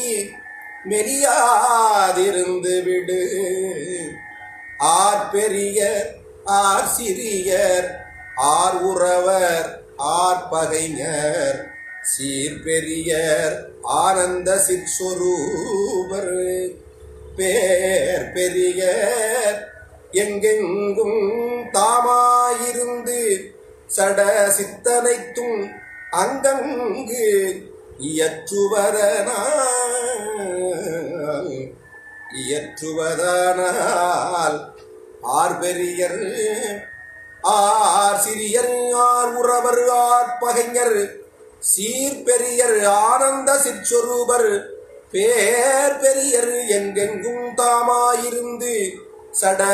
மெலியாதிருந்து விடு ஆர் பெரியர் ஆர் சிறியர் ஆர் உறவர் ஆர் பகைஞர் சீர்பெரியர் ஆனந்த சிற்சொரூபர் பேர் பெரியர் எங்கெங்கும் தாமாயிருந்து சட சித்தனைத்தும் அங்கங்கு இயற்றுவதனால் இயற்றுவதனால் ஆர் பெரியர் ஆர் சிறியர் ஆர் உறவர் ஆர் பகைஞர் சீர்பெரியர் ஆனந்த சிற்சொரூபர் பேர் பெரியர் எங்கெங்கும் தாமாயிருந்து சட